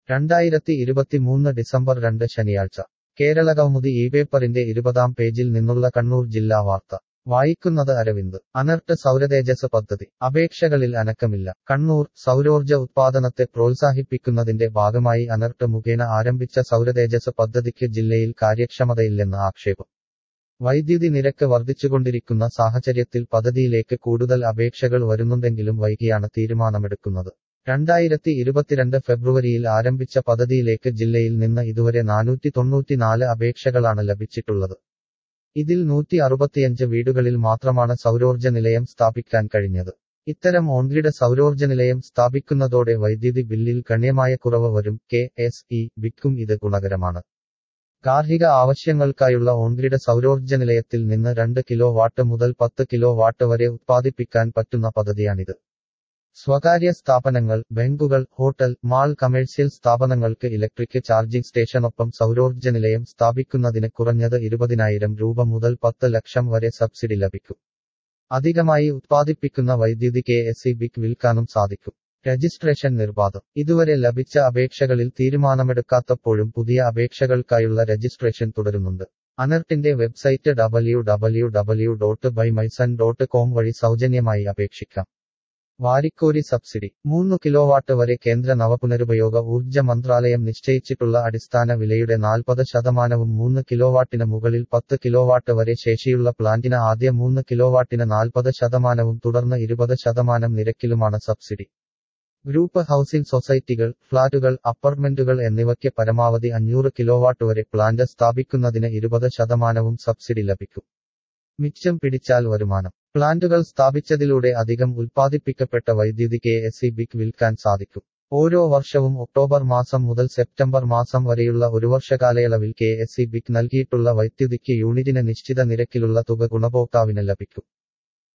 രണ്ടായിരത്തി ഇരുപത്തിമൂന്ന് ഡിസംബർ രണ്ട് ശനിയാഴ്ച കേരളകൗമുദി ഈ പേപ്പറിന്റെ ഇരുപതാം പേജിൽ നിന്നുള്ള കണ്ണൂർ ജില്ലാ വാർത്ത വായിക്കുന്നത് അരവിന്ദ് അനർട്ട് സൗരതേജസ് പദ്ധതി അപേക്ഷകളിൽ അനക്കമില്ല കണ്ണൂർ സൗരോർജ ഉത്പാദനത്തെ പ്രോത്സാഹിപ്പിക്കുന്നതിന്റെ ഭാഗമായി അനർട്ട് മുഖേന ആരംഭിച്ച സൗരതേജസ് പദ്ധതിക്ക് ജില്ലയിൽ കാര്യക്ഷമതയില്ലെന്ന് ആക്ഷേപം വൈദ്യുതി നിരക്ക് വർദ്ധിച്ചുകൊണ്ടിരിക്കുന്ന സാഹചര്യത്തിൽ പദ്ധതിയിലേക്ക് കൂടുതൽ അപേക്ഷകൾ വരുന്നുണ്ടെങ്കിലും വൈകിയാണ് തീരുമാനമെടുക്കുന്നത് രണ്ടായിരത്തി ഇരുപത്തിരണ്ട് ഫെബ്രുവരിയിൽ ആരംഭിച്ച പദ്ധതിയിലേക്ക് ജില്ലയിൽ നിന്ന് ഇതുവരെ നാനൂറ്റി തൊണ്ണൂറ്റിനാല് അപേക്ഷകളാണ് ലഭിച്ചിട്ടുള്ളത് ഇതിൽ നൂറ്റി അറുപത്തിയഞ്ച് വീടുകളിൽ മാത്രമാണ് സൗരോർജ്ജ നിലയം സ്ഥാപിക്കാൻ കഴിഞ്ഞത് ഇത്തരം ഓൺഗ്രിഡ് സൗരോർജ്ജ നിലയം സ്ഥാപിക്കുന്നതോടെ വൈദ്യുതി ബില്ലിൽ ഗണ്യമായ കുറവ് വരും കെ എസ് ഇ ബിക്കും ഇത് ഗുണകരമാണ് ഗാർഹിക ആവശ്യങ്ങൾക്കായുള്ള ഓൺഗ്രിഡ് സൗരോർജ്ജ നിലയത്തിൽ നിന്ന് രണ്ട് കിലോ വാട്ട് മുതൽ പത്ത് കിലോ വാട്ട് വരെ ഉത്പാദിപ്പിക്കാൻ പറ്റുന്ന പദ്ധതിയാണിത് സ്വകാര്യ സ്ഥാപനങ്ങൾ ബാങ്കുകൾ ഹോട്ടൽ മാൾ കമേഴ്സ്യൽ സ്ഥാപനങ്ങൾക്ക് ഇലക്ട്രിക് ചാർജിംഗ് സ്റ്റേഷനൊപ്പം സൗരോർജ്ജ നിലയം സ്ഥാപിക്കുന്നതിന് കുറഞ്ഞത് ഇരുപതിനായിരം രൂപ മുതൽ പത്ത് ലക്ഷം വരെ സബ്സിഡി ലഭിക്കും അധികമായി ഉത്പാദിപ്പിക്കുന്ന വൈദ്യുതി കെ എസ് ഇ ബിക്ക് വിൽക്കാനും സാധിക്കും രജിസ്ട്രേഷൻ നിർബാധം ഇതുവരെ ലഭിച്ച അപേക്ഷകളിൽ തീരുമാനമെടുക്കാത്തപ്പോഴും പുതിയ അപേക്ഷകൾക്കായുള്ള രജിസ്ട്രേഷൻ തുടരുന്നുണ്ട് അനർട്ടിന്റെ website W W W dot buy my sun dot com വഴി സൗജന്യമായി അപേക്ഷിക്കാം വാരിക്കോരി സബ്സിഡി മൂന്ന് കിലോവാട്ട് വരെ കേന്ദ്ര നവപുനരുപയോഗ ഊർജ്ജ മന്ത്രാലയം നിശ്ചയിച്ചിട്ടുള്ള അടിസ്ഥാന വിലയുടെ നാൽപ്പത് ശതമാനവും മൂന്ന് കിലോവാട്ടിന് മുകളിൽ പത്ത് കിലോവാട്ട് വരെ ശേഷിയുള്ള പ്ലാന്റിന് ആദ്യ മൂന്ന് കിലോവാട്ടിന് നാൽപ്പത് ശതമാനവും തുടർന്ന് ഇരുപത് ശതമാനം നിരക്കിലുമാണ് സബ്സിഡി ഗ്രൂപ്പ് ഹൗസിംഗ് സൊസൈറ്റികൾ ഫ്ളാറ്റുകൾ അപ്പാർട്ട്മെന്റുകൾ എന്നിവയ്ക്ക് പരമാവധി അഞ്ഞൂറ് കിലോവാട്ട് വരെ പ്ലാന്റ് സ്ഥാപിക്കുന്നതിന് ഇരുപത് ശതമാനവും സബ്സിഡി ലഭിക്കും മിച്ചം പിടിച്ചാൽ വരുമാനം പ്ലാന്റുകൾ സ്ഥാപിച്ചതിലൂടെ അധികം ഉൽപ്പാദിപ്പിക്കപ്പെട്ട വൈദ്യുതി കെ എസ് ഇ ബിക്ക് വിൽക്കാൻ സാധിക്കും ഓരോ വർഷവും ഒക്ടോബർ മാസം മുതൽ സെപ്റ്റംബർ മാസം വരെയുള്ള ഒരു വർഷകാലയളവിൽ കെ എസ് ഇ ബിക്ക് നൽകിയിട്ടുള്ള വൈദ്യുതിക്ക് യൂണിറ്റിന് നിശ്ചിത നിരക്കിലുള്ള തുക ഗുണഭോക്താവിന് ലഭിക്കും